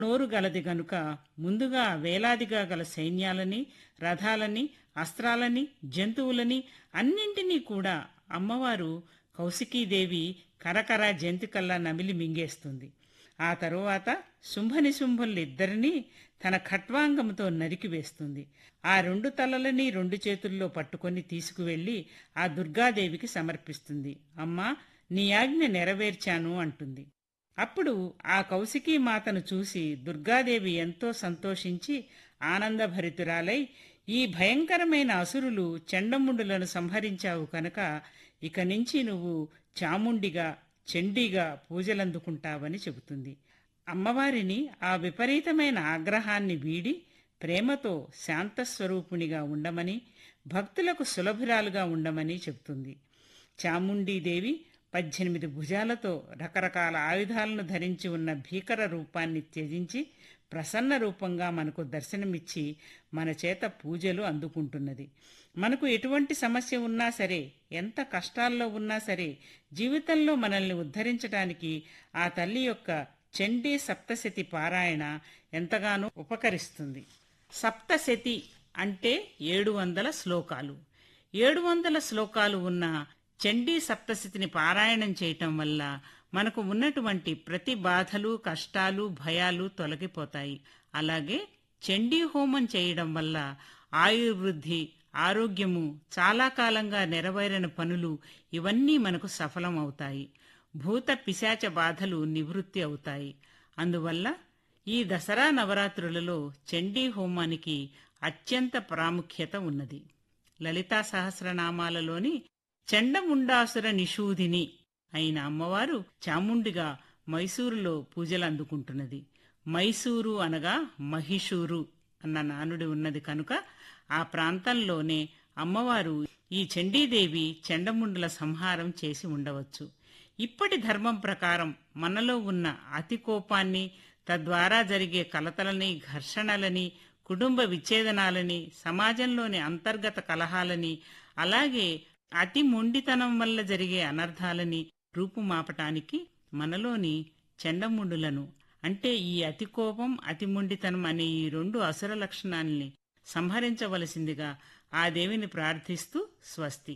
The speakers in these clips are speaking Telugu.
నోరు గలది గనుక ముందుగా వేలాదిగా గల సైన్యాలని రథాలని అస్త్రాలని జంతువులని అన్నింటినీ కూడా అమ్మవారు కౌశికీదేవి కరకర జంతికల్లా నమిలి మింగేస్తుంది ఆ తరువాత శుంభనిశుంభులిద్దరినీ తన ఖట్వాంగంతో నరికివేస్తుంది ఆ రెండు తలలని రెండు చేతుల్లో పట్టుకొని తీసుకువెళ్లి ఆ దుర్గాదేవికి సమర్పిస్తుంది అమ్మా నీ ఆజ్ఞ నెరవేర్చాను అంటుంది అప్పుడు ఆ కౌశికీ మాతను చూసి దుర్గాదేవి ఎంతో సంతోషించి ఆనందభరితురాలై ఈ భయంకరమైన అసురులు చెండముండులను సంహరించావు కనుక ఇక నుంచి నువ్వు చాముండిగా చండీగా పూజలందుకుంటావని చెబుతుంది అమ్మవారిని ఆ విపరీతమైన ఆగ్రహాన్ని వీడి ప్రేమతో శాంతస్వరూపునిగా ఉండమని భక్తులకు సులభురాలుగా ఉండమని చెబుతుంది చాముండీదేవి పద్దెనిమిది భుజాలతో రకరకాల ఆయుధాలను ధరించి ఉన్న భీకర రూపాన్ని త్యజించి ప్రసన్న రూపంగా మనకు దర్శనమిచ్చి మన చేత పూజలు అందుకుంటున్నది మనకు ఎటువంటి సమస్య ఉన్నా సరే ఎంత కష్టాల్లో ఉన్నా సరే జీవితంలో మనల్ని ఉద్ధరించడానికి ఆ తల్లి యొక్క చండీ సప్తశతి పారాయణ ఎంతగానో ఉపకరిస్తుంది సప్తశతి అంటే ఏడు వందల శ్లోకాలు ఏడు వందల శ్లోకాలు ఉన్న చండీ సప్తశతిని పారాయణం చేయటం వల్ల మనకు ఉన్నటువంటి ప్రతి బాధలు కష్టాలు భయాలు తొలగిపోతాయి అలాగే చండీ హోమం చేయడం వల్ల ఆయుర్వృద్ధి ఆరోగ్యము చాలా కాలంగా నెరవేరని పనులు ఇవన్నీ మనకు సఫలం అవుతాయి భూత పిశాచ బాధలు నివృత్తి అవుతాయి అందువల్ల ఈ దసరా నవరాత్రులలో చండీ హోమానికి అత్యంత ప్రాముఖ్యత ఉన్నది లలితా సహస్రనామాలలోని చండముండాసుర నిషూధిని అయిన అమ్మవారు చాముండిగా మైసూరులో పూజలు అందుకుంటున్నది మైసూరు అనగా మహిషూరు అన్న నానుడి ఉన్నది కనుక ఆ ప్రాంతంలోనే అమ్మవారు ఈ చండీదేవి చండముండుల సంహారం చేసి ఉండవచ్చు ఇప్పటి ధర్మం ప్రకారం మనలో ఉన్న అతి కోపాన్ని తద్వారా జరిగే కలతలని ఘర్షణలని కుటుంబ విచ్ఛేదనాలని సమాజంలోని అంతర్గత కలహాలని అలాగే అతి మొండితనం వల్ల జరిగే అనర్థాలని రూపుమాపటానికి మనలోని చండముండులను అంటే ఈ అతి కోపం అతి మొండితనం అనే ఈ రెండు అసుర లక్షణాల్ని సంహరించవలసిందిగా ఆ దేవిని ప్రార్థిస్తూ స్వస్తి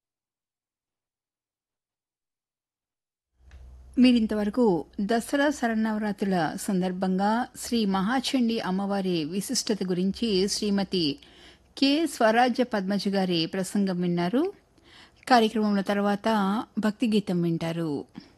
మీరింతవరకు దసరా శరన్నవరాత్రుల సందర్భంగా శ్రీ మహాచండి అమ్మవారి విశిష్టత గురించి శ్రీమతి కె స్వరాజ్య పద్మజ గారి ప్రసంగం విన్నారు కార్యక్రమంలో తర్వాత భక్తి గీతం వింటారు